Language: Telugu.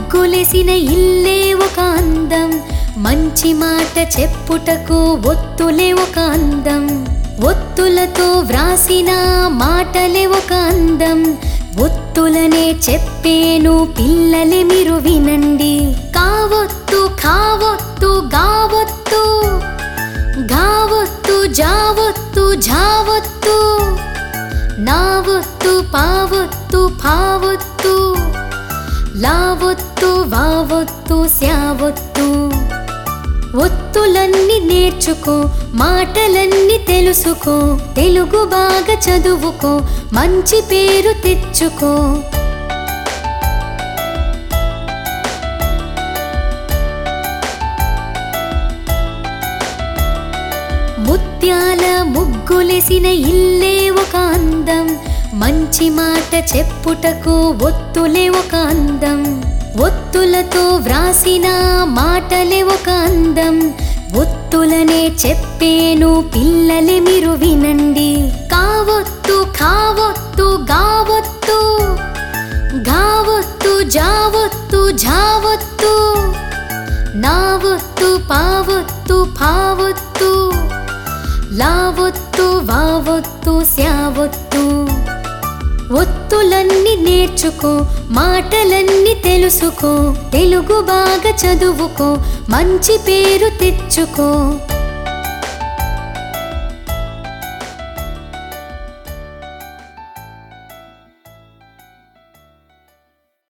ముగ్గులేసిన ఇల్లే ఒక అందం మంచి మాట చెప్పుటకు ఒత్తులే ఒక అందం ఒత్తులతో వ్రాసిన మాటలే ఒక అందం ఒత్తులనే చెప్పేను పిల్లలే మీరు వినండి కావొత్తు కావొత్తు గావొత్తు గావొత్తు జావొత్తు ఝావొత్తు నావొత్తు పావొత్తు భావొత్తు లావొత్తు వావొత్తు శావొత్తు ఒత్తులన్నీ నేర్చుకో మాటలన్నీ తెలుసుకో తెలుగు బాగా చదువుకో మంచి పేరు తెచ్చుకో ముత్యాల ముగ్గులేసిన ఇల్లే ఒక అందం మంచి మాట చెప్పుటకు ఒత్తులే ఒక అందం ఒత్తులతో వ్రాసిన మాటలే ఒక అందం ఒత్తులనే చెప్పేను పిల్లలే మీరు వినండి కావొత్తు కావొత్తు గావొత్తు గావొత్తు జావొత్తు ఝావొత్తు నావొత్తు పావొత్తు భావొత్తు లావొత్తు వావొత్తు శావొత్తు ఒత్తులన్నీ నేర్చుకో మాటలన్నీ తెలుసుకో తెలుగు బాగా చదువుకో మంచి పేరు తెచ్చుకో